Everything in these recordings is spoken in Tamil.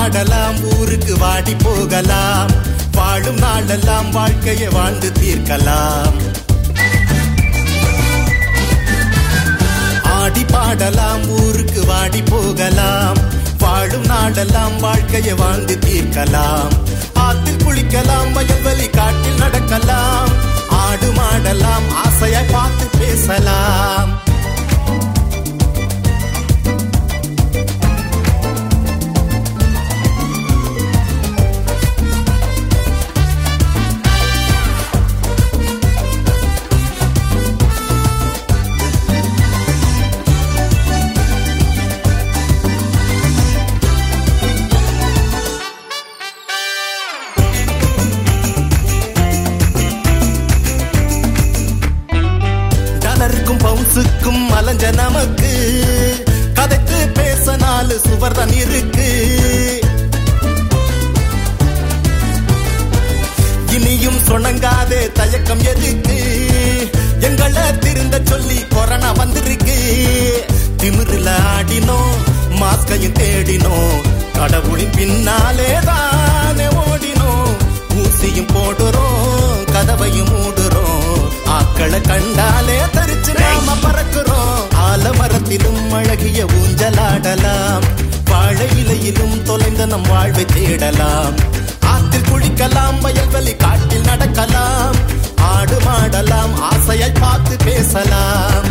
பாடலாம் ஊருக்கு வாடி போகலாம் வாழும் நாளெல்லாம் வாழ்க்கையை வாழ்ந்து தீர்க்கலாம் ஆடி பாடலாம் ஊருக்கு வாடி போகலாம் வாழும் நாடெல்லாம் வாழ்க்கையை வாழ்ந்து தீர்க்கலாம் ஆத்தில் குளிக்கலாம் வயல்வெளி காட்டில் நடக்கலாம் ஆடு மாடலாம் ஆசையை பார்த்து பேசலாம் டாலருக்கும் பவுன்ஸுக்கும் அலைஞ்ச நமக்கு கதைத்து பேச நாலு சுவர் தான் இருக்கு இனியும் சொணங்காதே தயக்கம் எதுக்கு எங்களை திருந்த சொல்லி கொரோனா வந்திருக்கு திமிருல ஆடினோம் மாஸ்கையும் தேடினோம் கடவுளின் பின்னாலே தானே ஓடினோம் ஊசியும் போடுறோம் கதவையும் மூடுறோம் ஆக்களை கண்டாலே தரிச்சு நாம பறக்குறோம் ஆலமரத்திலும் அழகிய ஊஞ்சலாடலாம் வாழை இலையிலும் தொலைந்த நம் வாழ்வை தேடலாம் ஆத்தில் குளிக்கலாம் வயல்வெளி காட்டில் நடக்கலாம் ஆடு மாடலாம் ஆசையை பார்த்து பேசலாம்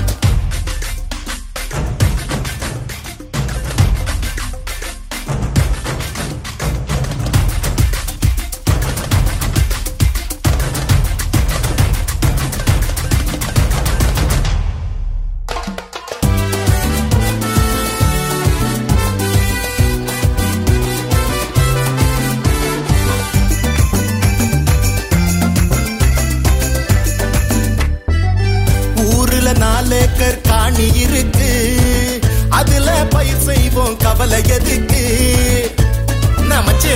ஊருல நாலு ஏக்கர் காணி இருக்கு அதுல பயிர் செய்வோம் கவலை எதுக்கு நமச்சே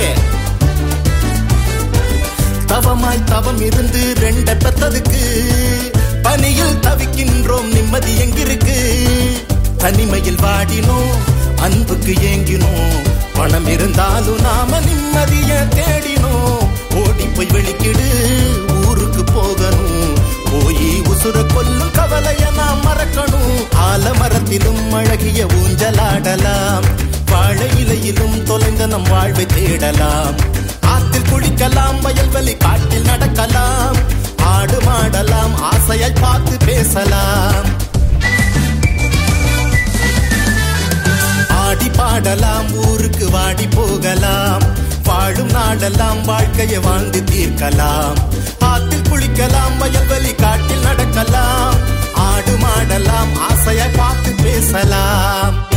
தவமாய் தவம் இருந்து ரெண்ட பெத்ததுக்கு பனியில் தவிக்கின்றோம் நிம்மதி எங்கிருக்கு தனிமையில் வாடினோம் அன்புக்கு ஏங்கினோம் பணம் இருந்தாலும் நாம நிம்மதிய தேடினோம் ஓடி போய் வெளிக்கிடு ஊருக்கு போகணும் போய் உசுர கொல்லும் கவலைய நாம் மறக்கணும் ஆலமரத்திலும் அழகிய ஊஞ்சலாடலாம் வாழை இலையிலும் தொலைந்த நம் வாழ்வை தேடலாம் ஆத்தில் குளிக்கலாம் வயல்வெளி காட்டில் நடக்கலாம் ஆடு மாடலாம் ஆசையை பார்த்து பேசலாம் ஆடி பாடலாம் ஊருக்கு வாடி போகலாம் வாழும் நாடெல்லாம் வாழ்க்கையை வாழ்ந்து தீர்க்கலாம் ஆத்தில் குளிக்கலாம் வயல்வெளி காட்டில் நடக்கலாம் ஆடு மாடலாம் ஆசையை பார்த்து பேசலாம்